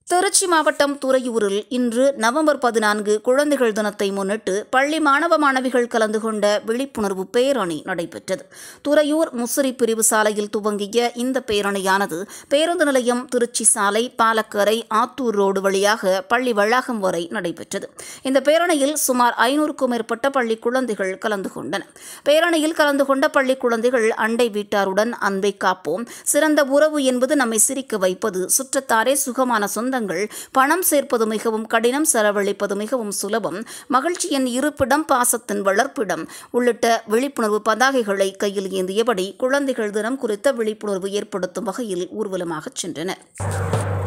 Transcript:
திருச்சி மாவட்டம் துறையூரில் இன்று நவம்பர் பதினான்கு குழந்தைகள் தினத்தை முன்னிட்டு பள்ளி மாணவ மாணவிகள் கலந்து கொண்ட விழிப்புணர்வு பேரணி நடைபெற்றது துறையூர் முசிறி பிரிவு சாலையில் துவங்கிய இந்த பேரணியானது பேருந்து நிலையம் திருச்சி சாலை பாலக்கரை ஆத்தூர் ரோடு வழியாக பள்ளி வளாகம் வரை நடைபெற்றது இந்த பேரணியில் சுமார் ஐநூறுக்கும் மேற்பட்ட பள்ளி குழந்தைகள் கலந்து கொண்டன பேரணியில் கலந்து கொண்ட பள்ளி குழந்தைகள் அண்டை வீட்டாருடன் அன்பை காப்போம் சிறந்த உறவு என்பது நம்மை சிரிக்க வைப்பது சுற்றத்தாரே சுகமான சொந்தங்கள் பணம் சேர்ப்பது மிகவும் கடினம் செலவழிப்பது மிகவும் சுலபம் மகிழ்ச்சியின் இருப்பிடம் பாசத்தின் வளர்ப்பிடம் உள்ளிட்ட விழிப்புணர்வு பதாகைகளை கையில் ஏந்தியபடி குழந்தைகள் தினம் குறித்த விழிப்புணர்வு ஏற்படுத்தும் வகையில் ஊர்வலமாகச் சென்றனர்